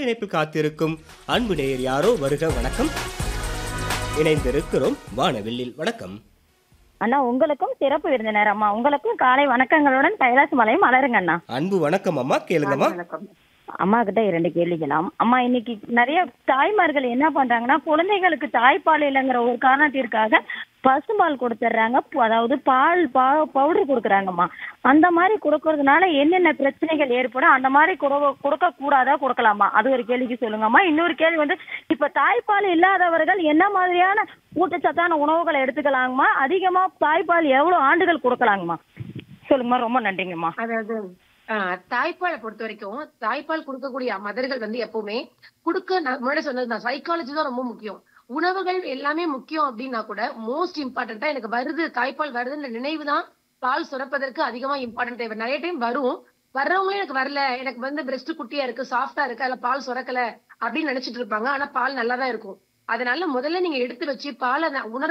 இணைப்பில் காத்திருக்கும் அன்பு நேயர் யாரோ வருக வணக்கம் இணைந்திருக்கிறோம் வானவில்லில் வணக்கம் அண்ணா உங்களுக்கும் சிறப்பு விருந்தினர் அம்மா உங்களுக்கும் காலை வணக்கங்களுடன் கைலாச மலையும் மலருங்க அண்ணா அன்பு வணக்கம் அம்மா கேளுங்கம்மா அம்மா கிட்ட இரண்டு கேள்விக்கலாம் அம்மா இன்னைக்கு நிறைய தாய்மார்கள் என்ன பண்றாங்கன்னா குழந்தைகளுக்கு தாய்ப்பால் இல்லைங்கிற ஒரு காரணத்திற்காக பசும்பால் கொடுத்துட்றாங்க அதாவது பால் பா பவுடர் கொடுக்குறாங்கம்மா அந்த மாதிரி கொடுக்கறதுனால என்னென்ன பிரச்சனைகள் ஏற்படும் அந்த மாதிரி கொடுக்க கொடுக்க கூடாதா கொடுக்கலாமா அது ஒரு கேள்விக்கு சொல்லுங்கம்மா இன்னொரு கேள்வி வந்து இப்ப தாய்ப்பால் இல்லாதவர்கள் என்ன மாதிரியான ஊட்டச்சத்தான உணவுகளை எடுத்துக்கலாங்கம்மா அதிகமா தாய்ப்பால் எவ்வளவு ஆண்டுகள் கொடுக்கலாங்கம்மா சொல்லுங்கம்மா ரொம்ப நன்றிங்கம்மா அதாவது ஆஹ், தாய்ப்பாலை பொறுத்த வரைக்கும் தாய்ப்பால் கொடுக்கக்கூடிய மதர்கள் வந்து எப்பவுமே கொடுக்க நான் முன்னாடி சொன்னதுதான் சைக்காலஜி தான் ரொம்ப முக்கியம் உணவுகள் எல்லாமே முக்கியம் அப்படின்னா கூட மோஸ்ட் இம்பார்ட்டன்டா எனக்கு வருது தாய்ப்பால் வருதுன்ற நினைவு தான் பால் சுரப்பதற்கு அதிகமா இம்பார்ட்டன்ட் தேவை நிறைய டைம் வரும் வர்றவங்களே எனக்கு வரல எனக்கு வந்து பிரஸ்ட் குட்டியா இருக்கு சாஃப்டா இருக்கு அதுல பால் சுரக்கல அப்படின்னு நினைச்சிட்டு இருப்பாங்க ஆனா பால் நல்லா தான் இருக்கும் அதனால முதல்ல நீங்க எடுத்து வச்சு பாலை உணர